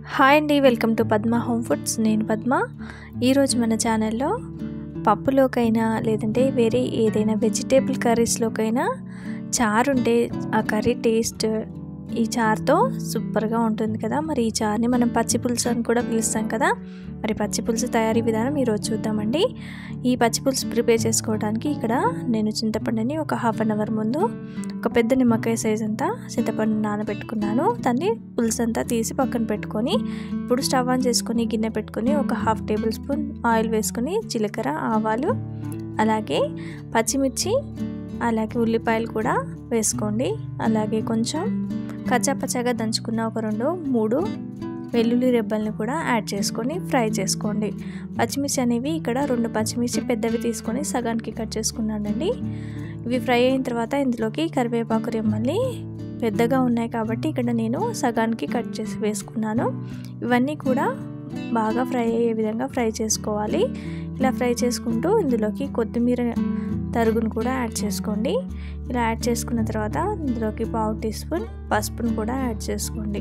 hi అండి welcome to Padma home foods నేను పద్మ ఈరోజు మన ఛానల్లో పప్పులోకైనా లేదంటే వేరే ఏదైనా వెజిటేబుల్ కర్రీస్లోకైనా చారు ఉంటే ఆ కర్రీ టేస్ట్ ఈ చారుతో సూపర్గా ఉంటుంది కదా మరి ఈ చారుని మనం పచ్చి పులుసు అని కూడా పిలుస్తాం కదా మరి పచ్చి పులుసు తయారీ విధానం ఈరోజు చూద్దామండి ఈ పచ్చి పులుసు ప్రిపేర్ చేసుకోవడానికి ఇక్కడ నేను చింతపండుని ఒక హాఫ్ అన్ అవర్ ముందు ఒక పెద్ద నిమ్మకాయ సైజ్ అంతా చింతపండు నానబెట్టుకున్నాను దాన్ని పులుసు అంతా తీసి పక్కన పెట్టుకొని ఇప్పుడు స్టవ్ ఆన్ చేసుకొని గిన్నె పెట్టుకొని ఒక హాఫ్ టేబుల్ స్పూన్ ఆయిల్ వేసుకొని జీలకర్ర ఆవాలు అలాగే పచ్చిమిర్చి అలాగే ఉల్లిపాయలు కూడా వేసుకోండి అలాగే కొంచెం కచ్చాపచ్చాగా దంచుకున్న ఒక రెండు మూడు వెల్లుల్లి రెబ్బల్ని కూడా యాడ్ చేసుకొని ఫ్రై చేసుకోండి పచ్చిమిర్చి అనేవి ఇక్కడ రెండు పచ్చిమిర్చి పెద్దవి తీసుకొని సగానికి కట్ చేసుకున్నానండి ఇవి ఫ్రై అయిన తర్వాత ఇందులోకి కరివేపాకు రెమ్మల్ని పెద్దగా ఉన్నాయి కాబట్టి ఇక్కడ నేను సగానికి కట్ చేసి వేసుకున్నాను ఇవన్నీ కూడా బాగా ఫ్రై అయ్యే విధంగా ఫ్రై చేసుకోవాలి ఇలా ఫ్రై చేసుకుంటూ ఇందులోకి కొత్తిమీర తరుగును కూడా యాడ్ చేసుకోండి ఇలా యాడ్ చేసుకున్న తర్వాత ఇందులోకి పావు టీ స్పూన్ పసుపును కూడా యాడ్ చేసుకోండి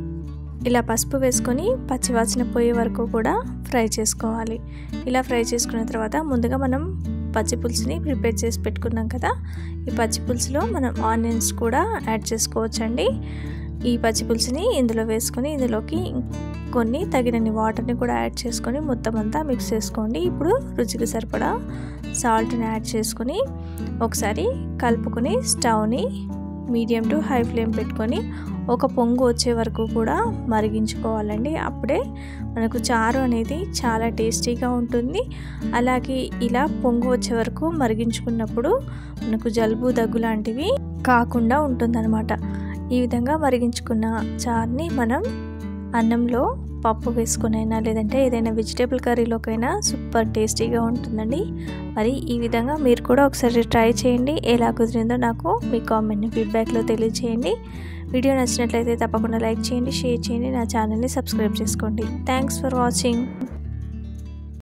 ఇలా పసుపు వేసుకొని పచ్చివాసన పోయే వరకు కూడా ఫ్రై చేసుకోవాలి ఇలా ఫ్రై చేసుకున్న తర్వాత ముందుగా మనం పచ్చి పులుసుని ప్రిపేర్ చేసి పెట్టుకున్నాం కదా ఈ పచ్చి పులుసులో మనం ఆనియన్స్ కూడా యాడ్ చేసుకోవచ్చండి ఈ పచ్చి పులుసుని ఇందులో వేసుకొని ఇందులోకి కొన్ని తగినన్ని వాటర్ని కూడా యాడ్ చేసుకొని మొత్తం అంతా మిక్స్ చేసుకోండి ఇప్పుడు రుచికి సరిపడా సాల్ట్ని యాడ్ చేసుకొని ఒకసారి కలుపుకొని స్టవ్ని మీడియం టు హై ఫ్లేమ్ పెట్టుకొని ఒక పొంగు వచ్చే వరకు కూడా మరిగించుకోవాలండి అప్పుడే మనకు చారు అనేది చాలా టేస్టీగా ఉంటుంది అలాగే ఇలా పొంగు వచ్చే వరకు మరిగించుకున్నప్పుడు మనకు జలుబు దగ్గు లాంటివి కాకుండా ఉంటుందన్నమాట ఈ విధంగా మరిగించుకున్న చారుని మనం అన్నంలో పప్పు వేసుకునైనా లేదంటే ఏదైనా వెజిటేబుల్ కర్రీలోకైనా సూపర్ టేస్టీగా ఉంటుందండి మరి ఈ విధంగా మీరు కూడా ఒకసారి ట్రై చేయండి ఎలా కుదిరిందో నాకు మీ కామెంట్ని ఫీడ్బ్యాక్లో తెలియచేయండి వీడియో నచ్చినట్లయితే తప్పకుండా లైక్ చేయండి షేర్ చేయండి నా ఛానల్ని సబ్స్క్రైబ్ చేసుకోండి థ్యాంక్స్ ఫర్ వాచింగ్